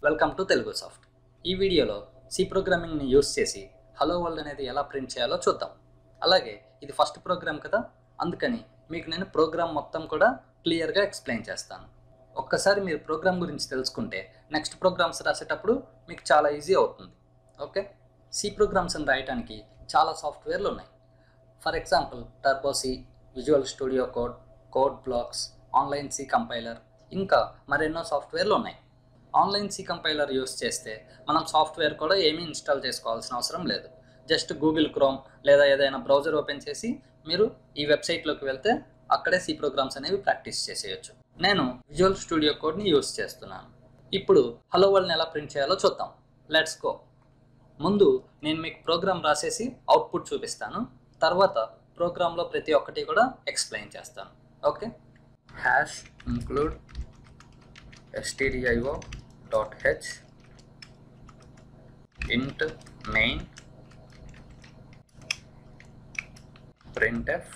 welcome to Telugu soft ఈ వీడియోలో C ప్రోగ్రామింగ్ని యూస్ చేసి హలో వరల్డ్ అనేది ఎలా ప్రింట్ చేయాలో చూద్దాం అలాగే ఇది ఫస్ట్ ప్రోగ్రామ్ కదా అందుకని మీకు నేను ప్రోగ్రామ్ మొత్తం కూడా క్లియర్గా ఎక్స్ప్లెయిన్ చేస్తాను ఒక్కసారి మీరు ప్రోగ్రామ్ గురించి తెలుసుకుంటే నెక్స్ట్ ప్రోగ్రామ్స్ రాసేటప్పుడు మీకు చాలా ఈజీ అవుతుంది ఓకే సి ప్రోగ్రామ్స్ని రాయడానికి చాలా సాఫ్ట్వేర్లు ఉన్నాయి for example Turbo C Visual Studio Code Code Blocks online C compiler ఇంకా మరెన్నో సాఫ్ట్వేర్లు ఉన్నాయి ఆన్లైన్ సి కంపైలర్ యూస్ చేస్తే మనం సాఫ్ట్వేర్ కూడా ఏమీ ఇన్స్టాల్ చేసుకోవాల్సిన అవసరం లేదు జస్ట్ గూగుల్ క్రోమ్ లేదా ఏదైనా బ్రౌజర్ ఓపెన్ చేసి మీరు ఈ వెబ్సైట్లోకి వెళ్తే అక్కడే సి ప్రోగ్రామ్స్ అనేవి ప్రాక్టీస్ చేసేయచ్చు నేను విజువల్ స్టూడియో కోడ్ని యూస్ చేస్తున్నాను ఇప్పుడు హలో వరల్డ్ని ఎలా ప్రింట్ చేయాలో చూద్దాం లెట్స్ గో ముందు నేను మీకు ప్రోగ్రామ్ రాసేసి అవుట్పుట్ చూపిస్తాను తర్వాత ప్రోగ్రాంలో ప్రతి ఒక్కటి కూడా ఎక్స్ప్లెయిన్ చేస్తాను okay hash include stdio dot h int main printf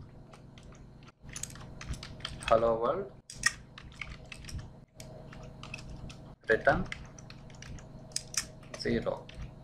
hello world return zero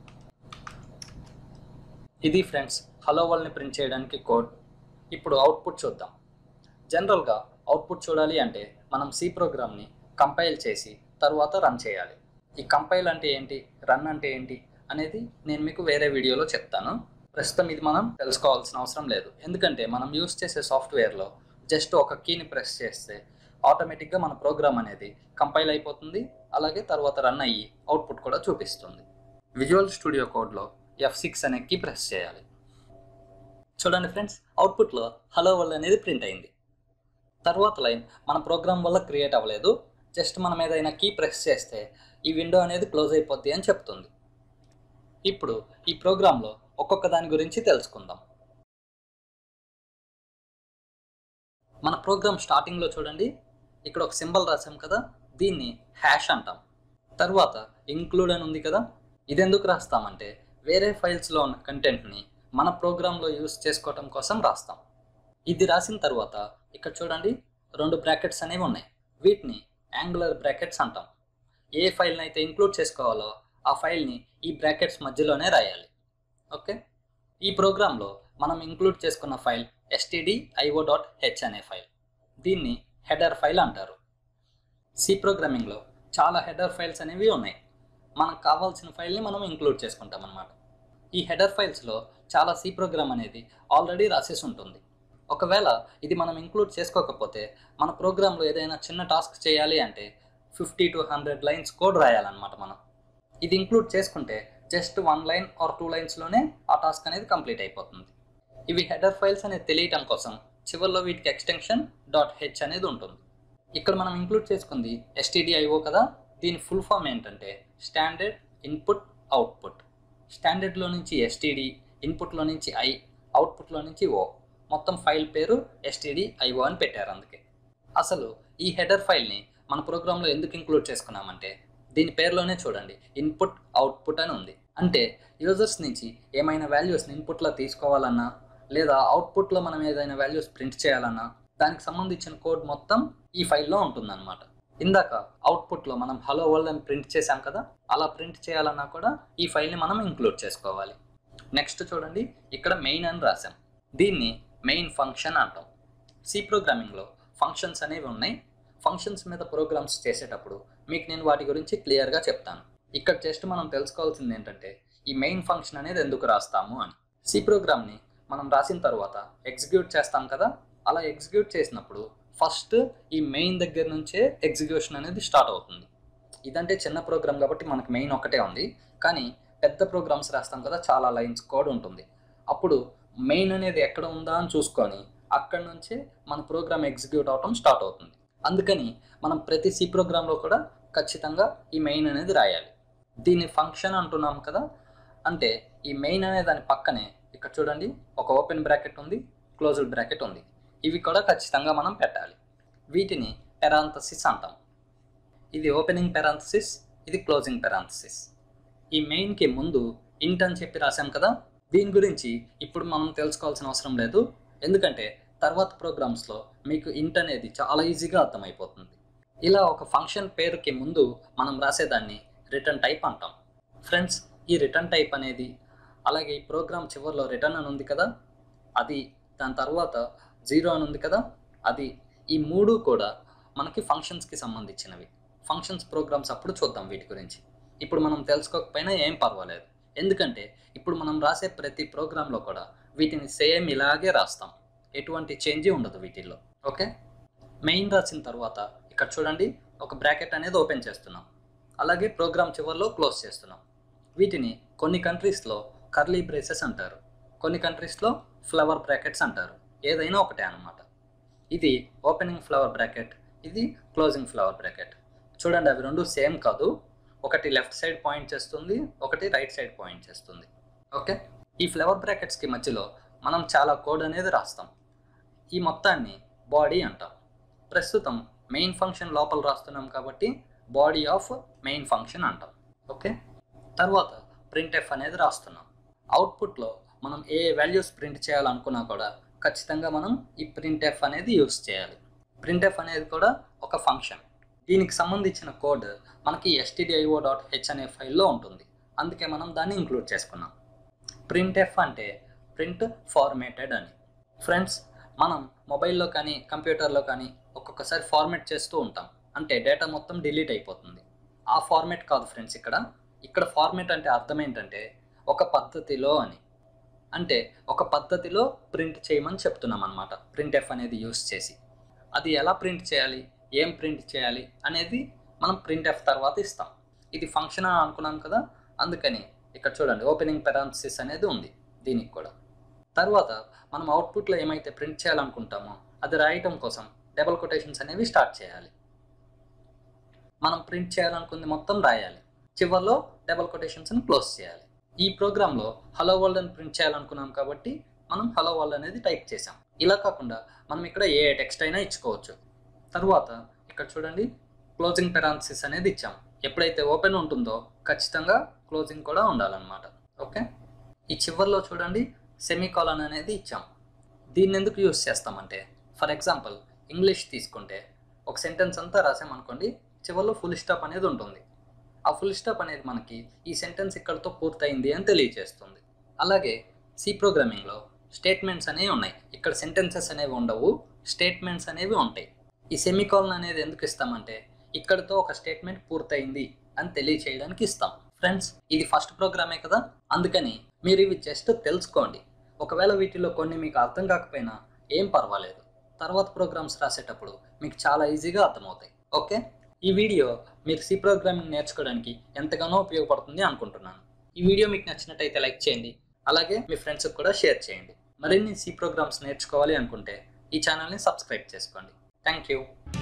ఇది ఫ్రెండ్స్ హలో వరల్డ్ని ప్రింట్ చేయడానికి కోడ్ ఇప్పుడు అవుట్పుట్ చూద్దాం జనరల్గా అవుట్పుట్ చూడాలి అంటే మనం సి ప్రోగ్రామ్ని కంపైల్ చేసి తర్వాత రన్ చేయాలి ఈ కంపైల్ అంటే ఏంటి రన్ అంటే ఏంటి అనేది నేను మీకు వేరే వీడియోలో చెప్తాను ప్రస్తుతం ఇది మనం తెలుసుకోవాల్సిన అవసరం లేదు ఎందుకంటే మనం యూస్ చేసే సాఫ్ట్వేర్లో జస్ట్ ఒక కీని ప్రెస్ చేస్తే ఆటోమేటిక్గా మన ప్రోగ్రామ్ అనేది కంపైల్ అయిపోతుంది అలాగే తర్వాత రన్ అయ్యి అవుట్పుట్ కూడా చూపిస్తుంది విజువల్ స్టూడియో కోడ్లో ఎఫ్ సిక్స్ అనే కీ ప్రెస్ చేయాలి చూడండి ఫ్రెండ్స్ అవుట్పుట్లో హలో వరల్డ్ అనేది ప్రింట్ అయింది తర్వాత లైన్ మన ప్రోగ్రామ్ వల్ల క్రియేట్ అవ్వలేదు జస్ట్ మనం ఏదైనా కీ ప్రెస్ చేస్తే ఈ విండో అనేది క్లోజ్ అయిపోద్ది అని చెప్తుంది ఇప్పుడు ఈ ప్రోగ్రాంలో ఒక్కొక్క దాని గురించి తెలుసుకుందాం మన ప్రోగ్రామ్ స్టార్టింగ్లో చూడండి ఇక్కడ ఒక సింబల్ రాసాం కదా దీన్ని హ్యాష్ అంటాం తర్వాత ఇంక్లూడ్ అని ఉంది కదా ఇది ఎందుకు రాస్తామంటే వేరే ఫైల్స్లో ఉన్న కంటెంట్ని మన ప్రోగ్రాంలో యూస్ చేసుకోవటం కోసం రాస్తాం ఇది రాసిన తర్వాత ఇక్కడ చూడండి రెండు బ్రాకెట్స్ అనేవి ఉన్నాయి వీటిని యాంగులర్ బ్రాకెట్స్ అంటాం ఏ ఫైల్ని అయితే ఇంక్లూడ్ చేసుకోవాలో ఆ ఫైల్ని ఈ బ్రాకెట్స్ మధ్యలోనే రాయాలి ఓకే ఈ ప్రోగ్రాంలో మనం ఇంక్లూడ్ చేసుకున్న file STD IO dot H అనే ఫైల్ దీన్ని హెడర్ ఫైల్ అంటారు సి ప్రోగ్రామింగ్లో చాలా హెడర్ ఫైల్స్ అనేవి ఉన్నాయి మనకు కావాల్సిన ఫైల్ని మనం ఇంక్లూడ్ చేసుకుంటాం అన్నమాట ఈ హెడర్ ఫైల్స్లో చాలా సి ప్రోగ్రామ్ అనేది ఆల్రెడీ రాసేసి ఉంటుంది ఒకవేళ ఇది మనం ఇంక్లూడ్ చేసుకోకపోతే మన ప్రోగ్రాంలో ఏదైనా చిన్న టాస్క్ చేయాలి అంటే fifty to hundred lines code రాయాలన్నమాట మనం ఇది ఇంక్లూడ్ చేసుకుంటే just one line or two లైన్స్లోనే ఆ టాస్క్ అనేది కంప్లీట్ అయిపోతుంది ఇవి హెడర్ ఫైల్స్ అనేది తెలియటం కోసం చివరిలో వీటికి ఎక్స్టెన్షన్ డాట్ హెచ్ అనేది ఉంటుంది ఇక్కడ మనం ఇంక్లూడ్ చేసుకుంది ఎస్టీడీఐఓ కదా దీని ఫుల్ ఫామ్ ఏంటంటే స్టాండర్డ్ ఇన్పుట్ అవుట్పుట్ స్టాండర్డ్లో నుంచి ఎస్టీడీ ఇన్పుట్లో నుంచి ఐ అవుట్పుట్లో నుంచి ఓ మొత్తం ఫైల్ పేరు ఎస్టీడీ ఐఓ అని పెట్టారు అందుకే అసలు ఈ హెడర్ ఫైల్ని మన ప్రోగ్రాంలో ఎందుకు ఇంక్లూడ్ చేసుకున్నామంటే దీని పేరులోనే చూడండి ఇన్పుట్ అవుట్పుట్ అని ఉంది అంటే యూజర్స్ నుంచి ఏమైనా వాల్యూస్ని ఇన్పుట్లో తీసుకోవాలన్నా లేదా అవుట్పుట్లో మనం ఏదైనా వాల్యూస్ ప్రింట్ చేయాలన్నా దానికి సంబంధించిన కోడ్ మొత్తం ఈ ఫైల్లో ఉంటుందన్నమాట ఇందాక అవుట్పుట్లో మనం హలో వరల్డ్ అని ప్రింట్ చేసాం కదా అలా ప్రింట్ చేయాలన్నా కూడా ఈ ఫైల్ని మనం ఇంక్లూడ్ చేసుకోవాలి నెక్స్ట్ చూడండి ఇక్కడ మెయిన్ అని రాసాం దీన్ని మెయిన్ ఫంక్షన్ అంటాం సి ప్రోగ్రామింగ్లో ఫంక్షన్స్ అనేవి ఉన్నాయి ఫంక్షన్స్ మీద ప్రోగ్రామ్స్ చేసేటప్పుడు మీకు నేను వాటి గురించి క్లియర్గా చెప్తాను ఇక్కడ జస్ట్ మనం తెలుసుకోవాల్సింది ఏంటంటే ఈ మెయిన్ ఫంక్షన్ అనేది ఎందుకు రాస్తాము అని సి ప్రోగ్రామ్ని మనం రాసిన తర్వాత ఎగ్జిక్యూట్ చేస్తాం కదా అలా ఎగ్జిక్యూట్ చేసినప్పుడు ఫస్ట్ ఈ మెయిన్ దగ్గర నుంచే ఎగ్జిక్యూషన్ అనేది స్టార్ట్ అవుతుంది ఇదంటే చిన్న ప్రోగ్రామ్ కాబట్టి మనకు మెయిన్ ఒకటే ఉంది కానీ పెద్ద ప్రోగ్రామ్స్ రాస్తాం కదా చాలా లైన్స్ కోడ్ ఉంటుంది అప్పుడు మెయిన్ అనేది ఎక్కడ ఉందా అని చూసుకొని అక్కడ నుంచే మన ప్రోగ్రామ్ ఎగ్జిక్యూట్ అవటం స్టార్ట్ అవుతుంది అందుకని మనం ప్రతి సి ప్రోగ్రాంలో కూడా ఖచ్చితంగా ఈ మెయిన్ అనేది రాయాలి దీన్ని ఫంక్షన్ అంటున్నాం కదా అంటే ఈ మెయిన్ అనే దాని పక్కనే ఇక్కడ చూడండి ఒక ఓపెన్ బ్రాకెట్ ఉంది క్లోజ్డ్ బ్రాకెట్ ఉంది ఇవి కూడా ఖచ్చితంగా మనం పెట్టాలి వీటిని పెరాంథసిస్ అంటాం ఇది ఓపెనింగ్ పెరాంథసిస్ ఇది క్లోజింగ్ పెరాంథసిస్ ఈ మెయిన్కి ముందు ఇంట్ అని చెప్పి రాసాం కదా దీని గురించి ఇప్పుడు మనం తెలుసుకోవాల్సిన అవసరం లేదు ఎందుకంటే తర్వాత ప్రోగ్రామ్స్లో మీకు ఇంట్ అనేది చాలా ఈజీగా అర్థమైపోతుంది ఇలా ఒక ఫంక్షన్ పేరుకి ముందు మనం రాసేదాన్ని రిటర్న్ టైప్ అంటాం ఫ్రెండ్స్ ఈ రిటర్న్ టైప్ అనేది అలాగే ఈ ప్రోగ్రామ్ చివరిలో రిటర్న్ అని ఉంది కదా అది దాని తర్వాత జీరో అని ఉంది కదా అది ఈ మూడు కూడా మనకి ఫంక్షన్స్కి సంబంధించినవి ఫంక్షన్స్ ప్రోగ్రామ్స్ అప్పుడు చూద్దాం వీటి గురించి ఇప్పుడు మనం తెలుసుకోకపోయినా ఏం పర్వాలేదు ఎందుకంటే ఇప్పుడు మనం రాసే ప్రతి ప్రోగ్రాంలో కూడా వీటిని సేమ్ ఇలాగే రాస్తాం ఎటువంటి చేంజ్ ఉండదు వీటిల్లో ఓకే మెయిన్ రాసిన తర్వాత ఇక్కడ చూడండి ఒక బ్రాకెట్ అనేది ఓపెన్ చేస్తున్నాం అలాగే ప్రోగ్రామ్ చివరిలో క్లోజ్ చేస్తున్నాం వీటిని కొన్ని కంట్రీస్లో కర్లీ బ్రేసెస్ అంటారు కొన్ని కంట్రీస్లో ఫ్లవర్ బ్రాకెట్స్ అంటారు ఏదైనా ఒకటే అనమాట ఇది ఓపెనింగ్ ఫ్లవర్ బ్రాకెట్ ఇది క్లోజింగ్ ఫ్లవర్ బ్రాకెట్ చూడండి అవి రెండు సేమ్ కాదు ఒకటి లెఫ్ట్ సైడ్ పాయింట్ చేస్తుంది ఒకటి రైట్ సైడ్ పాయింట్ చేస్తుంది ఓకే ఈ ఫ్లవర్ బ్రాకెట్స్కి మధ్యలో మనం చాలా కోడ్ అనేది రాస్తాం ఈ మొత్తాన్ని బాడీ అంటాం ప్రస్తుతం మెయిన్ ఫంక్షన్ లోపల రాస్తున్నాం కాబట్టి బాడీ ఆఫ్ మెయిన్ ఫంక్షన్ అంటాం ఓకే తర్వాత ప్రింట్ ఎఫ్ అనేది రాస్తున్నాం అవుట్పుట్లో మనం ఏ వాల్యూస్ ప్రింట్ చేయాలనుకున్నా కూడా ఖచ్చితంగా మనం ఈ ప్రింట్ ఎఫ్ అనేది యూస్ చేయాలి ప్రింట్ ఎఫ్ అనేది కూడా ఒక ఫంక్షన్ దీనికి సంబంధించిన కోడ్ మనకి ఎస్టీడిఐఓ డాట్ హెచ్ అనే ఫైల్లో ఉంటుంది అందుకే మనం దాన్ని ఇంక్లూడ్ చేసుకున్నాం ప్రింట్ ఎఫ్ అంటే ప్రింట్ ఫార్మేటెడ్ అని ఫ్రెండ్స్ మనం మొబైల్లో కానీ కంప్యూటర్లో కానీ ఒక్కొక్కసారి ఫార్మేట్ చేస్తూ ఉంటాం అంటే డేటా మొత్తం డిలీట్ అయిపోతుంది ఆ ఫార్మేట్ కాదు ఫ్రెండ్స్ ఇక్కడ ఇక్కడ ఫార్మేట్ అంటే అర్థం ఏంటంటే ఒక పద్ధతిలో అని అంటే ఒక పద్ధతిలో ప్రింట్ చేయమని చెప్తున్నాం అనమాట ప్రింట్ ఎఫ్ అనేది యూస్ చేసి అది ఎలా ప్రింట్ చేయాలి ఏం ప్రింట్ చేయాలి అనేది మనం ప్రింట్ ఎఫ్ తర్వాత ఇస్తాం ఇది ఫంక్షన్ అని అనుకున్నాం కదా అందుకని ఇక్కడ చూడండి ఓపెనింగ్ పెరాన్సిస్ అనేది ఉంది దీనికి కూడా తర్వాత మనం అవుట్పుట్లో ఏమైతే ప్రింట్ చేయాలనుకుంటామో అది రాయటం కోసం డబల్ కొటేషన్స్ అనేవి స్టార్ట్ చేయాలి మనం ప్రింట్ చేయాలనుకుంది మొత్తం రాయాలి చివరిలో డబల్ కొటేషన్స్ని క్లోజ్ చేయాలి ఈ ప్రోగ్రాంలో హలో వరల్డ్ అని ప్రింట్ చేయాలనుకున్నాం కాబట్టి మనం హలో వరల్డ్ అనేది టైప్ చేసాం ఇలా కాకుండా మనం ఇక్కడ ఏ టెక్స్ట్ అయినా ఇచ్చుకోవచ్చు తర్వాత ఇక్కడ చూడండి క్లోజింగ్ పెరాన్సిస్ అనేది ఇచ్చాం ఎప్పుడైతే ఓపెన్ ఉంటుందో ఖచ్చితంగా క్లోజింగ్ కూడా ఉండాలన్నమాట ఓకే ఈ చివరిలో చూడండి సెమీకాలన్ అనేది ఇచ్చాం దీన్ని ఎందుకు యూస్ చేస్తామంటే ఫర్ ఎగ్జాంపుల్ ఇంగ్లీష్ తీసుకుంటే ఒక సెంటెన్స్ అంతా రాసామనుకోండి చివరిలో ఫుల్ స్టాప్ అనేది ఉంటుంది ఆ ఫుల్ స్టాప్ అనేది మనకి ఈ సెంటెన్స్ ఇక్కడతో పూర్తయింది అని తెలియజేస్తుంది అలాగే సి ప్రోగ్రామింగ్లో స్టేట్మెంట్స్ అనేవి ఉన్నాయి ఇక్కడ సెంటెన్సెస్ అనేవి ఉండవు స్టేట్మెంట్స్ అనేవి ఉంటాయి ఈ సెమీకాలన్ అనేది ఎందుకు ఇస్తామంటే ఇక్కడతో ఒక స్టేట్మెంట్ పూర్తయింది అని తెలియచేయడానికి ఇస్తాం ఫ్రెండ్స్ ఇది ఫస్ట్ ప్రోగ్రామే కదా అందుకని మీరు ఇవి జస్ట్ తెలుసుకోండి ఒకవేళ వీటిలో కొన్ని మీకు అర్థం కాకపోయినా ఏం పర్వాలేదు తర్వాత ప్రోగ్రామ్స్ రాసేటప్పుడు మీకు చాలా ఈజీగా అర్థమవుతాయి ఓకే ఈ వీడియో మీరు సి ప్రోగ్రామింగ్ నేర్చుకోవడానికి ఎంతగానో ఉపయోగపడుతుంది అనుకుంటున్నాను ఈ వీడియో మీకు నచ్చినట్టయితే లైక్ చేయండి అలాగే మీ ఫ్రెండ్స్కి కూడా షేర్ చేయండి మరిన్ని సి ప్రోగ్రామ్స్ నేర్చుకోవాలి అనుకుంటే ఈ ఛానల్ని సబ్స్క్రైబ్ చేసుకోండి థ్యాంక్ యూ